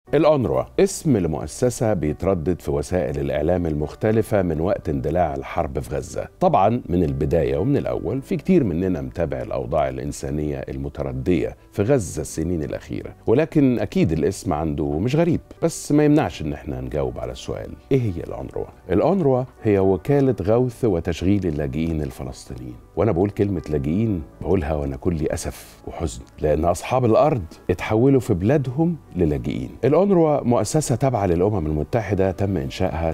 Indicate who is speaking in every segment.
Speaker 1: الأونروا اسم لمؤسسة بيتردد في وسائل الإعلام المختلفة من وقت اندلاع الحرب في غزة طبعا من البداية ومن الأول في كتير مننا متابع الأوضاع الإنسانية المتردية في غزة السنين الأخيرة ولكن أكيد الاسم عنده مش غريب بس ما يمنعش إن احنا نجاوب على السؤال إيه هي الأونروا؟ الأونروا هي وكالة غوث وتشغيل اللاجئين الفلسطينيين وأنا بقول كلمة لاجئين بقولها وأنا كلي أسف وحزن لأن أصحاب الأرض اتحولوا في بلادهم للاجئين الأونروا مؤسسة تابعة للأمم المتحدة تم إنشائها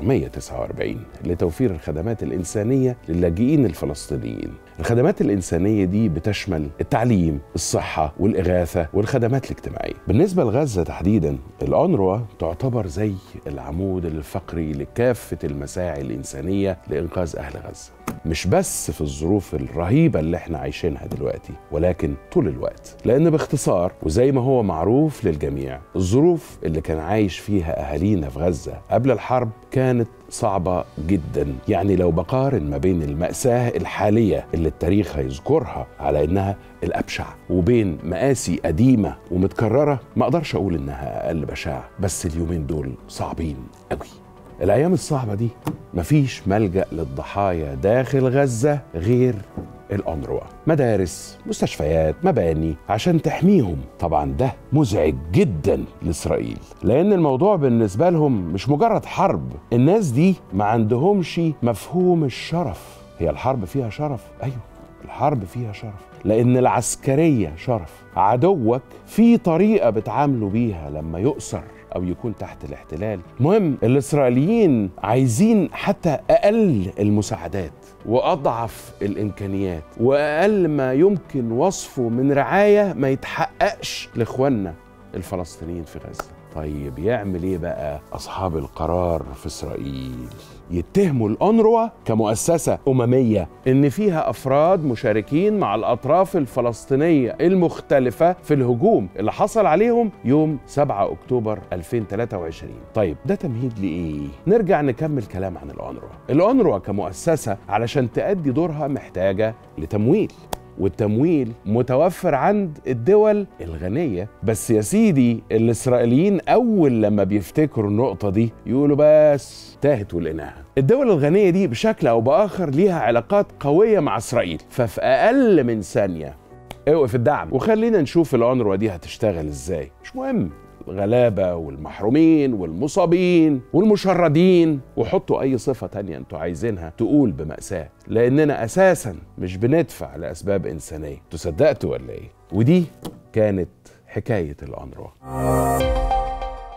Speaker 1: 1949 لتوفير الخدمات الإنسانية للاجئين الفلسطينيين الخدمات الإنسانية دي بتشمل التعليم الصحة والإغاثة والخدمات الاجتماعية بالنسبة لغزة تحديدا الأونروا تعتبر زي العمود الفقري لكافة المساعي الإنسانية لإنقاذ أهل غزة مش بس في الظروف الرهيبة اللي احنا عايشينها دلوقتي ولكن طول الوقت لأن باختصار وزي ما هو معروف للجميع الظروف اللي كان عايش فيها أهالينا في غزة قبل الحرب كانت صعبة جدا يعني لو بقارن ما بين المأساة الحالية اللي التاريخ هيذكرها على إنها الأبشع وبين مآسي قديمة ومتكررة ما أقدرش أقول إنها أقل بشاعة بس اليومين دول صعبين قوي الأيام الصعبة دي مفيش ملجأ للضحايا داخل غزة غير الأونروا مدارس مستشفيات مباني عشان تحميهم طبعا ده مزعج جدا لإسرائيل لأن الموضوع بالنسبة لهم مش مجرد حرب الناس دي ما عندهمش مفهوم الشرف هي الحرب فيها شرف أيوه الحرب فيها شرف لأن العسكرية شرف عدوك في طريقة بتعاملوا بيها لما يؤسر او يكون تحت الاحتلال المهم الاسرائيليين عايزين حتى اقل المساعدات واضعف الامكانيات واقل ما يمكن وصفه من رعايه ما يتحققش لاخواننا الفلسطينيين في غزه طيب يعمل ايه بقى اصحاب القرار في اسرائيل يتهموا الأونروا كمؤسسة أممية إن فيها أفراد مشاركين مع الأطراف الفلسطينية المختلفة في الهجوم اللي حصل عليهم يوم 7 أكتوبر 2023 طيب ده تمهيد لإيه؟ نرجع نكمل كلام عن الأونروا الأونروا كمؤسسة علشان تأدي دورها محتاجة لتمويل والتمويل متوفر عند الدول الغنية بس يا سيدي الإسرائيليين أول لما بيفتكروا النقطة دي يقولوا بس تاهت ولقيناها الدول الغنية دي بشكل أو بآخر ليها علاقات قوية مع إسرائيل ففي أقل من ثانية اوقف الدعم وخلينا نشوف الأونروا دي هتشتغل إزاي مش مهم الغلابة والمحرومين والمصابين والمشردين وحطوا أي صفة تانية أنتوا عايزينها تقول بمأساة لأننا أساسا مش بندفع لأسباب إنسانية تصدقتوا ولا إيه؟ ودي كانت حكاية الأونروا